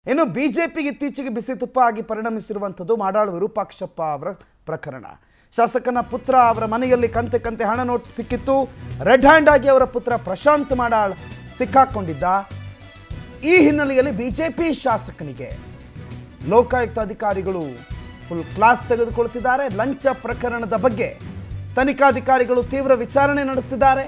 ಇನ್ನು ಬಿಜೆಪಿಗೆ ಇತ್ತೀಚೆಗೆ ಬಿಸಿ ತುಪ್ಪ ಆಗಿ ಪರಿಣಮಿಸಿರುವಂಥದ್ದು ಮಾಡಾಳು ವಿರೂಪಾಕ್ಷಪ್ಪ ಅವರ ಪ್ರಕರಣ ಶಾಸಕನ ಪುತ್ರ ಅವರ ಮನೆಯಲ್ಲಿ ಕಂತೆ ಕಂತೆ ಹಣ ನೋಟ್ ಸಿಕ್ಕಿತ್ತು ರೆಡ್ ಹ್ಯಾಂಡ್ ಆಗಿ ಅವರ ಪುತ್ರ ಪ್ರಶಾಂತ್ ಮಾಡಾಳ್ ಸಿಕ್ಕಾಕೊಂಡಿದ್ದ ಈ ಹಿನ್ನೆಲೆಯಲ್ಲಿ ಬಿಜೆಪಿ ಶಾಸಕನಿಗೆ ಲೋಕಾಯುಕ್ತ ಅಧಿಕಾರಿಗಳು ಫುಲ್ ಕ್ಲಾಸ್ ತೆಗೆದುಕೊಳ್ತಿದ್ದಾರೆ ಲಂಚ ಪ್ರಕರಣದ ಬಗ್ಗೆ ತನಿಖಾಧಿಕಾರಿಗಳು ತೀವ್ರ ವಿಚಾರಣೆ ನಡೆಸ್ತಿದ್ದಾರೆ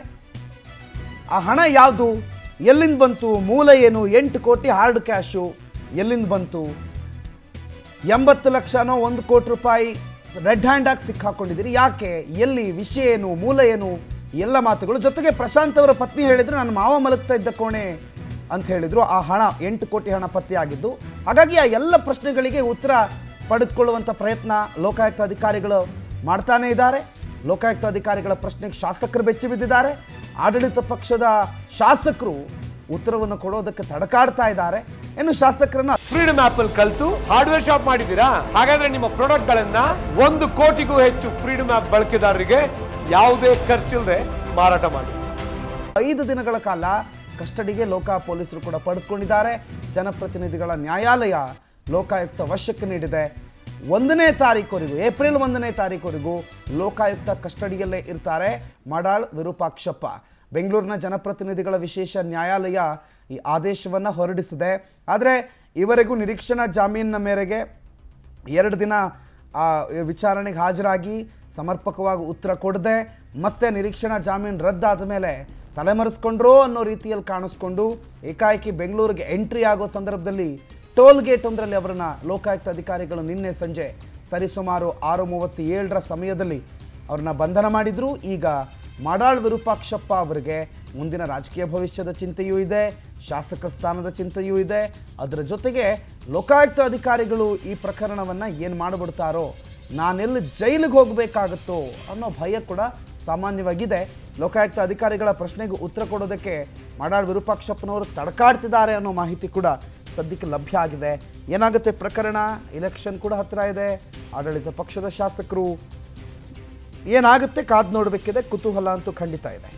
ಆ ಹಣ ಯಾವುದು ಎಲ್ಲಿಂದ ಬಂತು ಮೂಲ ಏನು ಎಂಟು ಕೋಟಿ ಹಾರ್ಡ್ ಕ್ಯಾಶು ಎಲ್ಲಿಂದ ಬಂತು ಎಂಬತ್ತು ಲಕ್ಷನೋ ಒಂದು ಕೋಟಿ ರೂಪಾಯಿ ರೆಡ್ ಹ್ಯಾಂಡ್ ಆಗಿ ಸಿಕ್ಕಾಕೊಂಡಿದ್ದೀರಿ ಯಾಕೆ ಎಲ್ಲಿ ವಿಷಯ ಏನು ಮೂಲ ಏನು ಎಲ್ಲ ಮಾತುಗಳು ಜೊತೆಗೆ ಪ್ರಶಾಂತ್ ಅವರ ಪತ್ನಿ ಹೇಳಿದ್ರು ನನ್ನ ಮಾವ ಮಲಗ್ತಾ ಇದ್ದ ಕೋಣೆ ಅಂತ ಹೇಳಿದ್ರು ಆ ಹಣ ಎಂಟು ಕೋಟಿ ಹಣ ಪತ್ತೆಯಾಗಿದ್ದು ಹಾಗಾಗಿ ಆ ಎಲ್ಲ ಪ್ರಶ್ನೆಗಳಿಗೆ ಉತ್ತರ ಪಡೆದುಕೊಳ್ಳುವಂಥ ಪ್ರಯತ್ನ ಲೋಕಾಯುಕ್ತ ಅಧಿಕಾರಿಗಳು ಮಾಡ್ತಾನೇ ಇದ್ದಾರೆ ಲೋಕಾಯುಕ್ತ ಅಧಿಕಾರಿಗಳ ಪ್ರಶ್ನೆಗೆ ಶಾಸಕರು ಬೆಚ್ಚಿ ಬಿದ್ದಿದ್ದಾರೆ ಆಡಳಿತ ಪಕ್ಷದ ಶಾಸಕರು ಉತ್ತರವನ್ನು ಕೊಡೋದಕ್ಕೆ ತಡಕಾಡ್ತಾ ಇದ್ದಾರೆ ಇನ್ನು ಶಾಸಕರನ್ನ ಫ್ರೀಡಮ್ ಆಪ್ ಅಲ್ಲಿ ಕಲ್ತು ಹಾರ್ಡ್ವೇರ್ ಶಾಪ್ ಮಾಡಿದ್ದೀರಾ ಹಾಗಾದ್ರೆ ನಿಮ್ಮ ಪ್ರಾಡಕ್ಟ್ ಗಳನ್ನ ಒಂದು ಕೋಟಿಗೂ ಹೆಚ್ಚು ಫ್ರೀಡಮ್ ಆಪ್ ಬಳಕೆದಾರರಿಗೆ ಯಾವುದೇ ಖರ್ಚಿಲ್ಲದೆ ಮಾರಾಟ ಮಾಡಿ ಐದು ದಿನಗಳ ಕಾಲ ಕಸ್ಟಡಿಗೆ ಲೋಕ ಪೊಲೀಸರು ಕೂಡ ಪಡೆದುಕೊಂಡಿದ್ದಾರೆ ಜನಪ್ರತಿನಿಧಿಗಳ ನ್ಯಾಯಾಲಯ ಲೋಕಾಯುಕ್ತ ವಶಕ್ಕೆ ನೀಡಿದೆ ಒಂದನೇ ತಾರೀಕುವರೆಗೂ ಏಪ್ರಿಲ್ ಒಂದನೇ ತಾರೀಕುವರೆಗೂ ಲೋಕಾಯುಕ್ತ ಕಸ್ಟಡಿಯಲ್ಲೇ ಇರ್ತಾರೆ ಮಾಡಾಳ್ ವಿರೂಪಾಕ್ಷಪ್ಪ ಬೆಂಗಳೂರಿನ ಜನಪ್ರತಿನಿಧಿಗಳ ವಿಶೇಷ ನ್ಯಾಯಾಲಯ ಈ ಆದೇಶವನ್ನು ಹೊರಡಿಸಿದೆ ಆದರೆ ಇವರೆಗೂ ನಿರೀಕ್ಷಣಾ ಜಾಮೀನಿನ ಮೇರೆಗೆ ಎರಡು ದಿನ ಆ ವಿಚಾರಣೆಗೆ ಹಾಜರಾಗಿ ಸಮರ್ಪಕವಾಗಿ ಉತ್ತರ ಕೊಡದೆ ಮತ್ತೆ ನಿರೀಕ್ಷಣಾ ಜಾಮೀನು ರದ್ದಾದ ಮೇಲೆ ತಲೆಮರೆಸ್ಕೊಂಡ್ರೋ ಅನ್ನೋ ರೀತಿಯಲ್ಲಿ ಕಾಣಿಸ್ಕೊಂಡು ಏಕಾಏಕಿ ಬೆಂಗಳೂರಿಗೆ ಎಂಟ್ರಿ ಆಗೋ ಸಂದರ್ಭದಲ್ಲಿ ಟೋಲ್ ಗೇಟ್ ಒಂದರಲ್ಲಿ ಅವರನ್ನು ಲೋಕಾಯುಕ್ತ ಅಧಿಕಾರಿಗಳು ನಿನ್ನೆ ಸಂಜೆ ಸರಿಸುಮಾರು ಆರು ಮೂವತ್ತೇಳರ ಸಮಯದಲ್ಲಿ ಅವ್ರನ್ನ ಬಂಧನ ಮಾಡಿದ್ರು ಈಗ ಮಾಡಾಳ್ ವಿರೂಪಾಕ್ಷಪ್ಪ ಅವರಿಗೆ ಮುಂದಿನ ರಾಜಕೀಯ ಭವಿಷ್ಯದ ಚಿಂತೆಯೂ ಇದೆ ಶಾಸಕ ಸ್ಥಾನದ ಚಿಂತೆಯೂ ಇದೆ ಅದರ ಜೊತೆಗೆ ಲೋಕಾಯುಕ್ತ ಅಧಿಕಾರಿಗಳು ಈ ಪ್ರಕರಣವನ್ನು ಏನು ಮಾಡಿಬಿಡ್ತಾರೋ ನಾನೆಲ್ಲಿ ಜೈಲಿಗೆ ಹೋಗಬೇಕಾಗುತ್ತೋ ಅನ್ನೋ ಭಯ ಕೂಡ ಸಾಮಾನ್ಯವಾಗಿದೆ ಲೋಕಾಯುಕ್ತ ಅಧಿಕಾರಿಗಳ ಪ್ರಶ್ನೆಗೆ ಉತ್ತರ ಕೊಡೋದಕ್ಕೆ ಮಾಡಾಳ್ ವಿರೂಪಾಕ್ಷಪ್ಪನವರು ತಡಕಾಡ್ತಿದ್ದಾರೆ ಅನ್ನೋ ಮಾಹಿತಿ ಕೂಡ ಸದ್ಯಕ್ಕೆ ಲಭ್ಯ ಆಗಿದೆ ಏನಾಗುತ್ತೆ ಪ್ರಕರಣ ಇಲೆಕ್ಷನ್ ಕೂಡ ಹತ್ತಿರ ಇದೆ ಆಡಳಿತ ಪಕ್ಷದ ಶಾಸಕರು ಏನಾಗುತ್ತೆ ಕಾದ್ ನೋಡಬೇಕಿದೆ ಕುತೂಹಲ ಅಂತೂ ಖಂಡಿತ ಇದೆ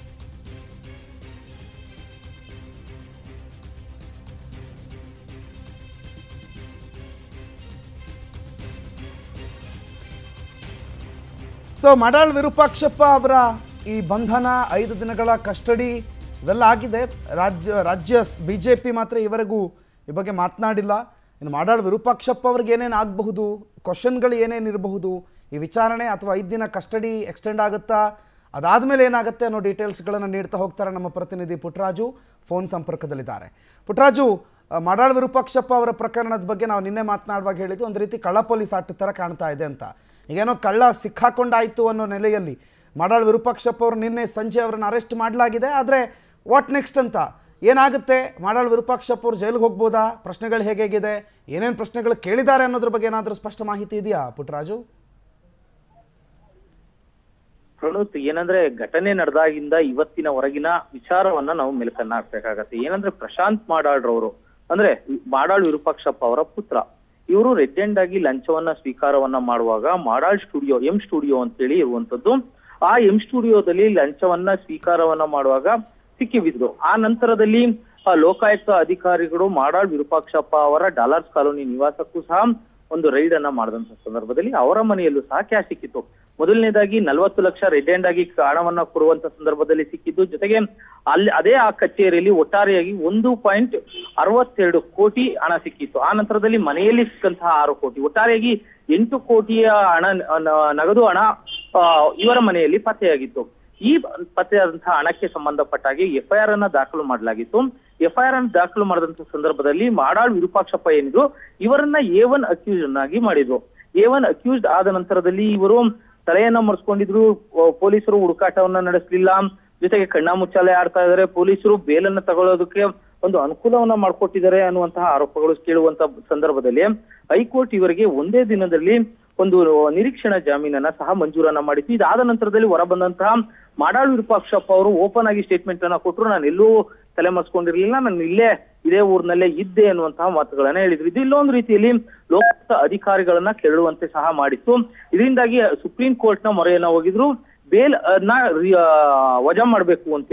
ಸೊ ಮಾಡಾಳ್ ವಿರೂಪಾಕ್ಷಪ್ಪ ಅವರ ಈ ಬಂಧನ ಐದು ದಿನಗಳ ಕಸ್ಟಡಿ ಇವೆಲ್ಲ ಆಗಿದೆ ರಾಜ್ಯ ರಾಜ್ಯ ಬಿ ಜೆ ಪಿ ಮಾತ್ರ ಇವರೆಗೂ ಈ ಬಗ್ಗೆ ಮಾತನಾಡಿಲ್ಲ ಇನ್ನು ಮಾಡಾಳ್ ವಿರೂಪಾಕ್ಷಪ್ಪ ಅವ್ರಿಗೆ ಏನೇನು ಆಗಬಹುದು ಕ್ವಶನ್ಗಳು ಏನೇನು ಇರಬಹುದು ಈ ವಿಚಾರಣೆ ಅಥವಾ ಐದು ದಿನ ಕಸ್ಟಡಿ ಎಕ್ಸ್ಟೆಂಡ್ ಆಗುತ್ತಾ ಅದಾದಮೇಲೆ ಏನಾಗುತ್ತೆ ಅನ್ನೋ ಡೀಟೇಲ್ಸ್ಗಳನ್ನು ನೀಡ್ತಾ ಹೋಗ್ತಾರೆ ನಮ್ಮ ಪ್ರತಿನಿಧಿ ಪುಟ್ಟರಾಜು ಫೋನ್ ಸಂಪರ್ಕದಲ್ಲಿದ್ದಾರೆ ಪುಟ್ಟರಾಜು ಆ, ಮಾಡಾಳ್ ವಿರೂಪಾಕ್ಷಪ್ಪ ಅವರ ಪ್ರಕರಣದ ಬಗ್ಗೆ ನಾವು ನಿನ್ನೆ ಮಾತನಾಡುವಾಗ ಹೇಳಿದ್ವಿ ಒಂದು ರೀತಿ ಕಳ್ಳ ಪೊಲೀಸ್ ಆಟ ಥರ ಕಾಣ್ತಾ ಇದೆ ಅಂತ ಈಗೇನೋ ಕಳ್ಳ ಸಿಕ್ಕಾಕೊಂಡಾಯಿತು ಅನ್ನೋ ನೆಲೆಯಲ್ಲಿ ಮಾಡಾಳ್ ವಿರೂಪಾಕ್ಷಪ್ಪ ಅವರು ನಿನ್ನೆ ಸಂಜೆ ಅವರನ್ನು ಅರೆಸ್ಟ್ ಮಾಡಲಾಗಿದೆ ಆದರೆ ವಾಟ್ ನೆಕ್ಸ್ಟ್ ಅಂತ ಏನಾಗುತ್ತೆ ಮಾಡಾಳ್ ವಿರೂಪಾಕ್ಷಪ್ಪ ಅವರು ಜೈಲಿಗೆ ಹೋಗ್ಬೋದಾ ಪ್ರಶ್ನೆಗಳು ಹೇಗೇಗಿದೆ ಏನೇನು ಪ್ರಶ್ನೆಗಳು ಕೇಳಿದ್ದಾರೆ ಅನ್ನೋದ್ರ ಬಗ್ಗೆ ಏನಾದರೂ ಸ್ಪಷ್ಟ ಮಾಹಿತಿ ಇದೆಯಾ ಪುಟ್ಟರಾಜು ಪ್ರಣೋತ್ ಏನಂದ್ರೆ ಘಟನೆ ನಡೆದಾಗಿಂದ ಇವತ್ತಿನ ಹೊರಗಿನ ವಿಚಾರವನ್ನ ನಾವು ಮೆಲುಕನ್ನ ಹಾಕ್ಬೇಕಾಗತ್ತೆ ಏನಂದ್ರೆ ಪ್ರಶಾಂತ್ ಮಾಡಾಳ್ರವರು ಅಂದ್ರೆ ಮಾಡಾಳ್ ವಿರೂಪಾಕ್ಷಪ್ಪ ಅವರ ಪುತ್ರ ಇವರು ರೆಡ್ ಹ್ಯಾಂಡ್ ಆಗಿ ಲಂಚವನ್ನ ಸ್ವೀಕಾರವನ್ನ ಮಾಡುವಾಗ ಮಾಡಾಳ್ ಸ್ಟುಡಿಯೋ ಎಂ ಸ್ಟುಡಿಯೋ ಅಂತೇಳಿ ಇರುವಂತದ್ದು ಆ ಎಂ ಸ್ಟುಡಿಯೋದಲ್ಲಿ ಲಂಚವನ್ನ ಸ್ವೀಕಾರವನ್ನ ಮಾಡುವಾಗ ಸಿಕ್ಕಿ ಬಿದ್ರು ಆ ನಂತರದಲ್ಲಿ ಆ ಲೋಕಾಯುಕ್ತ ಅಧಿಕಾರಿಗಳು ಮಾಡಾಳ್ ವಿರೂಪಾಕ್ಷಪ್ಪ ಅವರ ಡಾಲರ್ಸ್ ಕಾಲೋನಿ ನಿವಾಸಕ್ಕೂ ಸಹ ಒಂದು ರೈಡ್ ಅನ್ನ ಮಾಡಿದಂತ ಸಂದರ್ಭದಲ್ಲಿ ಅವರ ಮನೆಯಲ್ಲೂ ಸಹ ಕ್ಯಾಶ್ ಸಿಕ್ಕಿತ್ತು ಮೊದಲನೇದಾಗಿ ನಲವತ್ತು ಲಕ್ಷ ರೆಡ್ ಹ್ಯಾಂಡ್ ಆಗಿ ಹಣವನ್ನ ಕೊಡುವಂತ ಸಂದರ್ಭದಲ್ಲಿ ಸಿಕ್ಕಿದ್ದು ಜೊತೆಗೆ ಅಲ್ಲಿ ಅದೇ ಆ ಕಚೇರಿಯಲ್ಲಿ ಒಟ್ಟಾರೆಯಾಗಿ ಒಂದು ಪಾಯಿಂಟ್ ಅರವತ್ತೆರಡು ಕೋಟಿ ಹಣ ಸಿಕ್ಕಿತ್ತು ಆ ನಂತರದಲ್ಲಿ ಮನೆಯಲ್ಲಿ ಸಿಕ್ಕಂತಹ ಆರು ಕೋಟಿ ಒಟ್ಟಾರೆಯಾಗಿ ಎಂಟು ಕೋಟಿಯ ಹಣ ನ- ನಗದು ಹಣ ಆ, ಇವರ ಮನೆಯಲ್ಲಿ ಪತ್ತೆಯಾಗಿತ್ತು ಈ ಪತ್ತೆಯಾದಂತಹ ಹಣಕ್ಕೆ ಸಂಬಂಧಪಟ್ಟ ಹಾಗೆ ಎಫ್ಐಆರ್ ಅನ್ನ ದಾಖಲು ಮಾಡಲಾಗಿತ್ತು ಎಫ್ಐಆರ್ ಅನ್ನು ದಾಖಲು ಮಾಡಿದಂತ ಸಂದರ್ಭದಲ್ಲಿ ಮಾಡಾಳ್ ವಿರೂಪಾಕ್ಷಪ್ಪ ಏನಿದ್ರು ಇವರನ್ನ ಎ ಒನ್ ಅಕ್ಯೂಸ್ ಅನ್ನಾಗಿ ಮಾಡಿದ್ರು ಎ ಒನ್ ಅಕ್ಯೂಸ್ಡ್ ಆದ ನಂತರದಲ್ಲಿ ಇವರು ತಲೆಯನ್ನ ಮರೆಸ್ಕೊಂಡಿದ್ರು ಪೊ- ಪೊಲೀಸರು ಹುಡುಕಾಟವನ್ನ ನಡೆಸಲಿಲ್ಲ ಜೊತೆಗೆ ಕಣ್ಣಾಮುಚ್ಚಾಲೆ ಆಡ್ತಾ ಇದ್ದಾರೆ ಪೊಲೀಸರು ಬೇಲನ್ನ ತಗೊಳ್ಳೋದಕ್ಕೆ ಒಂದು ಅನುಕೂಲವನ್ನ ಮಾಡ್ಕೊಟ್ಟಿದ್ದಾರೆ ಅನ್ನುವಂತಹ ಆರೋಪಗಳು ಕೇಳುವಂತ ಸಂದರ್ಭದಲ್ಲಿ ಹೈಕೋರ್ಟ್ ಇವರಿಗೆ ಒಂದೇ ದಿನದಲ್ಲಿ ಒಂದು ನಿರೀಕ್ಷಣಾ ಜಾಮೀನನ್ನ ಸಹ ಮಂಜೂರನ್ನ ಮಾಡಿತ್ತು ಇದಾದ ನಂತರದಲ್ಲಿ ಹೊರಬಂದಂತಹ ಮಾಡಾಳ್ ವಿರೂಪಾಕ್ಷಪ್ಪ ಅವರು ಓಪನ್ ಆಗಿ ಸ್ಟೇಟ್ಮೆಂಟ್ ಅನ್ನ ಕೊಟ್ಟರು ನಾನು ಎಲ್ಲೂ ತಲೆ ಮರೆಸ್ಕೊಂಡಿರ್ಲಿಲ್ಲ ನಾನು ಇಲ್ಲೇ ಇದೇ ಊರಿನಲ್ಲೇ ಇದ್ದೆ ಅನ್ನುವಂತಹ ಮಾತುಗಳನ್ನ ಹೇಳಿದ್ರು ಇದು ಇಲ್ಲೊಂದು ರೀತಿಯಲ್ಲಿ ಲೋಕಾಯುಕ್ತ ಅಧಿಕಾರಿಗಳನ್ನ ಕೆರಳುವಂತೆ ಸಹ ಮಾಡಿತ್ತು ಇದರಿಂದಾಗಿ ಸುಪ್ರೀಂ ಕೋರ್ಟ್ ನ ಮೊರೆಯನ್ನ ಹೋಗಿದ್ರು ಬೇಲ್ ಅನ್ನ ರಿ- ಆ, ವಜಾ ಮಾಡಬೇಕು ಅಂತೇಳಿ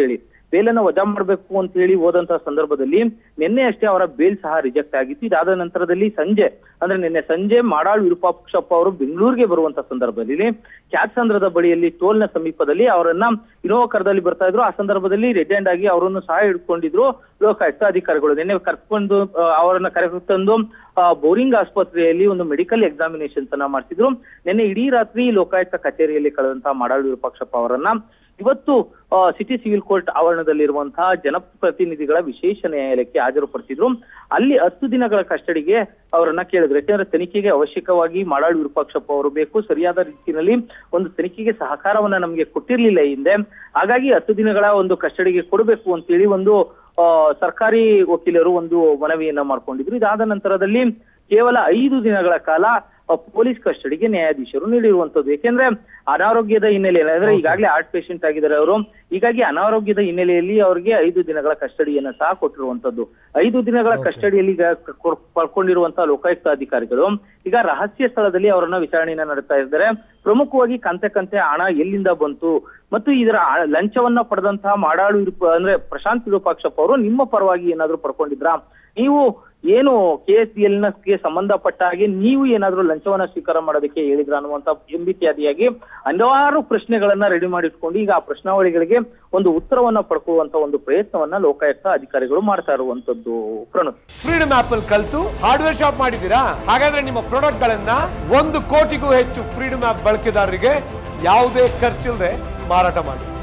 ಬೇಲನ್ನ ವಜಾ ಮಾಡಬೇಕು ಅಂತ ಹೇಳಿ ಹೋದಂತಹ ಸಂದರ್ಭದಲ್ಲಿ ನಿನ್ನೆ ಅಷ್ಟೇ ಅವರ ಬೇಲ್ ಸಹ ರಿಜೆಕ್ಟ್ ಆಗಿತ್ತು ಇದಾದ ನಂತರದಲ್ಲಿ ಸಂಜೆ ಅಂದ್ರೆ ನಿನ್ನೆ ಸಂಜೆ ಮಾಡಾಳ್ ವಿರೂಪಾಕ್ಷಪ್ಪ ಅವರು ಬೆಂಗಳೂರಿಗೆ ಬರುವಂತ ಸಂದರ್ಭದಲ್ಲಿ ಕ್ಯಾತ್ಸಂದ್ರದ ಬಳಿಯಲ್ಲಿ ಟೋಲ್ನ ಸಮೀಪದಲ್ಲಿ ಅವರನ್ನ ಇನೋವಾ ಕರದಲ್ಲಿ ಬರ್ತಾ ಇದ್ರು ಆ ಸಂದರ್ಭದಲ್ಲಿ ರೆಡ್ ಹ್ಯಾಂಡ್ ಆಗಿ ಅವರನ್ನು ಸಹ ಹಿಡ್ಕೊಂಡಿದ್ರು ಲೋಕಾಯುಕ್ತ ಅಧಿಕಾರಿಗಳು ನಿನ್ನೆ ಕರ್ಕೊಂಡು ಆ, ಅವರನ್ನ ಕರೆತಂದು ಆ, ಬೋರಿಂಗ್ ಆಸ್ಪತ್ರೆಯಲ್ಲಿ ಒಂದು ಮೆಡಿಕಲ್ ಎಕ್ಸಾಮಿನೇಷನ್ಸ್ ಅನ್ನ ಮಾಡಿಸಿದ್ರು ನಿನ್ನೆ ಇಡೀ ರಾತ್ರಿ ಲೋಕಾಯುಕ್ತ ಕಚೇರಿಯಲ್ಲಿ ಕಳೆದಂತಹ ಮಾಡಾಳ್ ವಿರೂಪಾಕ್ಷಪ್ಪ ಅವರನ್ನ ಇವತ್ತು ಆ, ಸಿಟಿ ಸಿವಿಲ್ ಕೋರ್ಟ್ ಆವರಣದಲ್ಲಿರುವಂತಹ ಜನಪ್ರತಿನಿಧಿಗಳ ವಿಶೇಷ ನ್ಯಾಯಾಲಯಕ್ಕೆ ಹಾಜರುಪಡಿಸಿದ್ರು ಅಲ್ಲಿ ಹತ್ತು ದಿನಗಳ ಕಸ್ಟಡಿಗೆ ಅವರನ್ನ ಕೇಳಿದ್ರು ಯಾಕೆಂದ್ರೆ ತನಿಖೆಗೆ ಅವಶ್ಯಕವಾಗಿ ಮಾಡಾಳ್ ವಿರೂಪಾಕ್ಷಪ್ಪ ಅವರು ಬೇಕು ಸರಿಯಾದ ರೀತಿಯಲ್ಲಿ ಒಂದು ತನಿಖೆಗೆ ಸಹಕಾರವನ್ನ ನಮಗೆ ಕೊಟ್ಟಿರ್ಲಿಲ್ಲ ಈ ಹಿಂದೆ ಹಾಗಾಗಿ ಹತ್ತು ದಿನಗಳ ಒಂದು ಕಸ್ಟಡಿಗೆ ಕೊಡಬೇಕು ಅಂತೇಳಿ ಒಂದು ಆ, ಸರ್ಕಾರಿ ವಕೀಲರು ಒಂದು ಮನವಿಯನ್ನ ಮಾಡ್ಕೊಂಡಿದ್ರು ಇದಾದ ನಂತರದಲ್ಲಿ ಕೇವಲ ಐದು ದಿನಗಳ ಕಾಲ ಆ, ಪೊಲೀಸ್ ಕಸ್ಟಡಿಗೆ ನ್ಯಾಯಾಧೀಶರು ನೀಡಿರುವಂತದ್ದು ಯಾಕೆಂದ್ರೆ ಅನಾರೋಗ್ಯದ ಹಿನ್ನೆಲೆಯಲ್ಲಿ ಅಂದ್ರೆ ಈಗಾಗಲೇ ಹಾರ್ಟ್ ಪೇಷಂಟ್ ಆಗಿದ್ದಾರೆ ಅವರು ಹೀಗಾಗಿ ಅನಾರೋಗ್ಯದ ಹಿನ್ನೆಲೆಯಲ್ಲಿ ಅವರಿಗೆ ಐದು ದಿನಗಳ ಕಸ್ಟಡಿಯನ್ನ ಸಹ ಕೊಟ್ಟಿರುವಂತದ್ದು ಐದು ದಿನಗಳ ಕಸ್ಟಡಿಯಲ್ಲಿ ಈಗ ಕೊ- ಪಡ್ಕೊಂಡಿರುವಂತಹ ಲೋಕಾಯುಕ್ತ ಅಧಿಕಾರಿಗಳು ಈಗ ರಹಸ್ಯ ಸ್ಥಳದಲ್ಲಿ ಅವರನ್ನ ವಿಚಾರಣೆಯನ್ನ ನಡೆಸ್ತಾ ಇದ್ದಾರೆ ಪ್ರಮುಖವಾಗಿ ಕಂತೆ ಕಂತೆ ಹಣ ಎಲ್ಲಿಂದ ಬಂತು ಮತ್ತು ಇದರ ಆ- ಲಂಚವನ್ನ ಪಡೆದಂತಹ ಮಾಡಾಳು ವಿರೂಪ ಅಂದ್ರೆ ಪ್ರಶಾಂತ್ ವಿರೂಪಾಕ್ಷಪ್ಪ ಅವರು ನಿಮ್ಮ ಪರವಾಗಿ ಏನಾದ್ರು ಪಡ್ಕೊಂಡಿದ್ರಾ ನೀವು ಏನು ಕೆ ಎಸ್ ಬಿ ಎಲ್ ಗೆ ಸಂಬಂಧಪಟ್ಟ ಹಾಗೆ ನೀವು ಏನಾದ್ರೂ ಲಂಚವನ್ನ ಸ್ವೀಕಾರ ಮಾಡೋದಕ್ಕೆ ಹೇಳಿದ್ರ ಅನ್ನುವಂತ ಎಂಬಿತ್ಯಾದಿಯಾಗಿ ಹಲವಾರು ಪ್ರಶ್ನೆಗಳನ್ನ ರೆಡಿ ಮಾಡಿಟ್ಕೊಂಡು ಈಗ ಆ ಪ್ರಶ್ನಾವಳಿಗಳಿಗೆ ಒಂದು ಉತ್ತರವನ್ನ ಪಡ್ಕೊಳ್ಳುವಂತ ಒಂದು ಪ್ರಯತ್ನವನ್ನ ಲೋಕಾಯುಕ್ತ ಅಧಿಕಾರಿಗಳು ಮಾಡ್ತಾ ಇರುವಂತದ್ದು ಪ್ರಣುತ್ ಫ್ರೀಡಮ್ ಆಪ್ ಅಲ್ಲಿ ಕಲ್ತು ಹಾರ್ಡ್ವೇರ್ ಶಾಪ್ ಮಾಡಿದ್ದೀರಾ ಹಾಗಾದ್ರೆ ನಿಮ್ಮ ಪ್ರಾಡಕ್ಟ್ ಗಳನ್ನ ಒಂದು ಕೋಟಿಗೂ ಹೆಚ್ಚು ಫ್ರೀಡಮ್ ಆಪ್ ಬಳಕೆದಾರರಿಗೆ ಯಾವುದೇ ಖರ್ಚಿಲ್ಲದೆ ಮಾರಾಟ ಮಾಡಿ